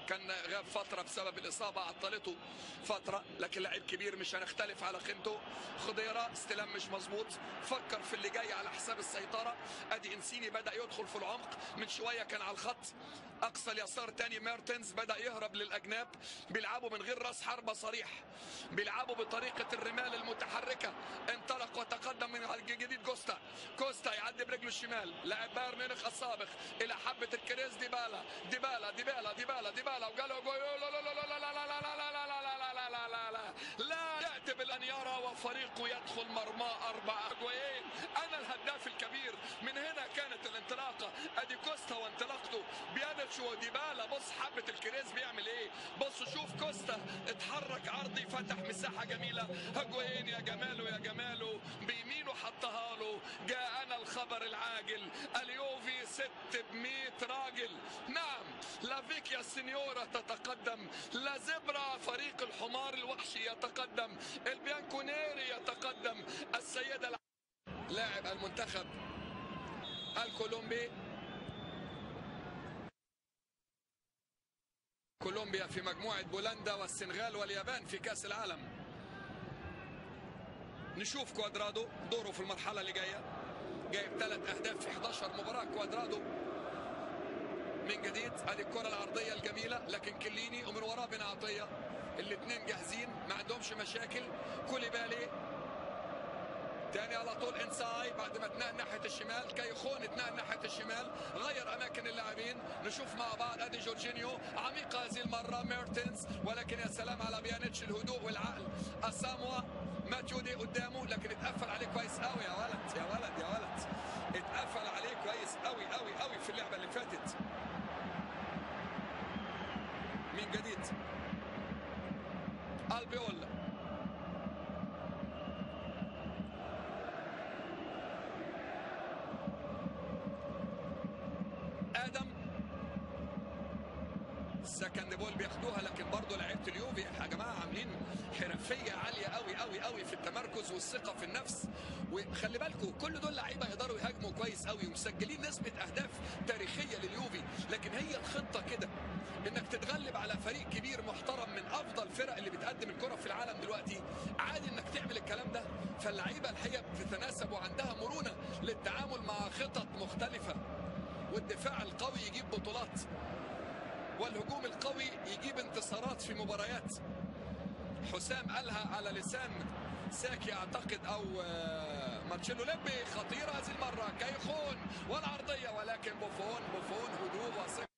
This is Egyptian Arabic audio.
كان غاب فتره بسبب الاصابه عطلته فتره لكن لعيب كبير مش هنختلف على قيمته خضيره استلام مش مظبوط فكر في اللي جاي على حساب السيطره ادي انسيني بدا يدخل في العمق من شويه كان على الخط اقصى اليسار تاني ميرتنز بدا يهرب للاجناب بيلعبوا من غير راس حربه صريح بيلعبوا بطريقه الرمال المتحركه انطلق وتقدم من جديد كوستا كوستا يعدي برجله الشمال لاعب بايرن ميونخ السابق الى حبه الكريز ديبالا ديبالا ديبالا ديبالا ديبالا وقالوا جول لا لا لا لا لا لا لا لا لا لا لا لا لا لا لا لا ياتي بالان يرى وفريقه يدخل مرماه اربع اجوين انا الهداف الكبير من هنا كانت الانطلاقه ادي كوستا وانطلاقته بيانتش وديبالا بص حبه الكريز بيعمل ايه بص شوف كوستا اتحرك عرضي فتح مساحه جميله اجوين يا جماله يا جماله بيمينه حطها له جاءنا الخبر العاجل اليوفي ست بمية راجل نعم لافيكيا سينيورا تتقدم لا زبرا فريق الحمار الوحشي يتقدم البيانكونيري يتقدم السيدة الع... لاعب المنتخب الكولومبي كولومبيا في مجموعة بولندا والسنغال واليابان في كأس العالم نشوف كوادرادو دوره في المرحلة اللي جاية جايب ثلاث أهداف في 11 مباراة كوادرادو من جديد ادي الكرة العرضية الجميلة لكن كليني ومن وراه بن عطية الاثنين جاهزين ما عندهمش مشاكل كوليبالي تاني على طول انساي بعد ما اتنقل ناحيه الشمال كيخون اتنقل ناحيه الشمال غير اماكن اللاعبين نشوف مع بعض ادي جورجينيو عميقه هذه المره ميرتنز ولكن يا سلام على بيانيتش الهدوء والعقل اساموا ماتيودي قدامه لكن اتقفل عليه كويس قوي يا ولد يا ولد يا ولد اتقفل عليه كويس قوي قوي قوي في اللعبه اللي فاتت من جديد البيول ادم السكند بول بياخدوها لكن برضه لعيبه اليوفي يا جماعه عاملين حرفيه عاليه قوي قوي قوي في التمركز والثقه في النفس وخلي بالكم كل دول لعيبه يقدروا يهاجموا كويس قوي ومسجلين نسبه اهداف تاريخيه لليوفي لكن هي الخطه كده انك تتغلب على فريق كبير محترم من افضل فرق اللي بتقدم الكره في العالم دلوقتي عادي انك تعمل الكلام ده فاللعيبه الحقيقه بتتناسب وعندها مرونه للتعامل مع خطط مختلفه والدفاع القوي يجيب بطولات والهجوم القوي يجيب انتصارات في مباريات حسام قالها على لسان ساكي اعتقد او مارتشيلو ليبي خطيره هذه المره كيخون والعرضيه ولكن بوفون بوفون هدوء وثقه